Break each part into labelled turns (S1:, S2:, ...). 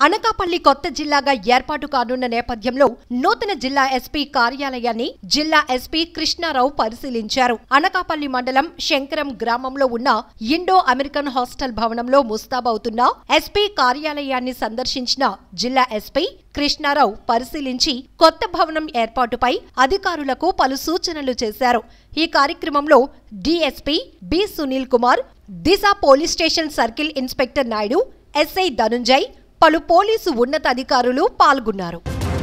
S1: అనకాపల్లి కొత్త జిల్లాగా ఏర్పాటు కానున్న నేపథ్యంలో నూతన జిల్లా ఎస్పీ కార్యాలయాన్ని జిల్లా ఎస్పీ కృష్ణారావు పరిశీలించారు అనకాపల్లి మండలం శంకరం గ్రామంలో ఉన్న ఇండో అమెరికన్ హాస్టల్ భవనంలో ముస్తాబవుతున్న ఎస్పీ కార్యాలయాన్ని సందర్శించిన జిల్లా ఎస్పీ కృష్ణారావు పరిశీలించి కొత్త భవనం ఏర్పాటుపై అధికారులకు పలు సూచనలు చేశారు ఈ కార్యక్రమంలో DSP B Sunil Kumar Disha police station circle inspector Naidu SI Dhanunjay పలు పోలీసు ఉన్నతాధికారులు పాల్గొన్నారు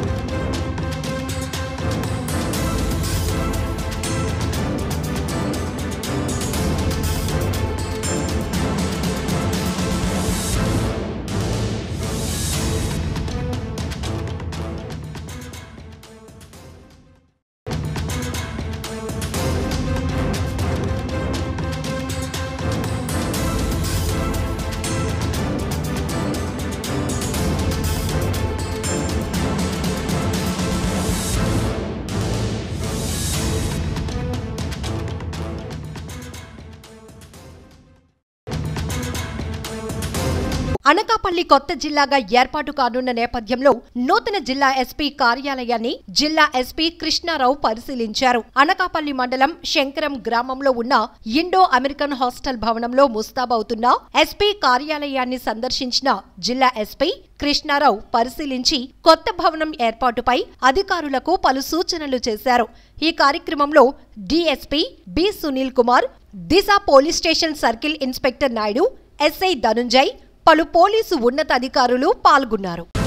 S1: అనకాపల్లి కొత్త జిల్లాగా ఏర్పాటు కానున్న నేపథ్యంలో నూతన జిల్లా ఎస్పీ కార్యాలయాన్ని జిల్లా ఎస్పీ కృష్ణారావు పరిశీలించారు అనకాపల్లి మండలం శంకరం గ్రామంలో ఉన్న ఇండో అమెరికన్ హాస్టల్ భవనంలో ముస్తాబవుతున్న ఎస్పీ కార్యాలయాన్ని సందర్శించిన జిల్లా ఎస్పీ కృష్ణారావు పరిశీలించి కొత్త భవనం ఏర్పాటుపై అధికారులకు పలు సూచనలు చేశారు ఈ కార్యక్రమంలో DSP B Sunil Kumar Disha police station circle inspector Naidu SI Dhanunjay పలు పోలీసు ఉన్నతాధికారులు పాల్గొన్నారు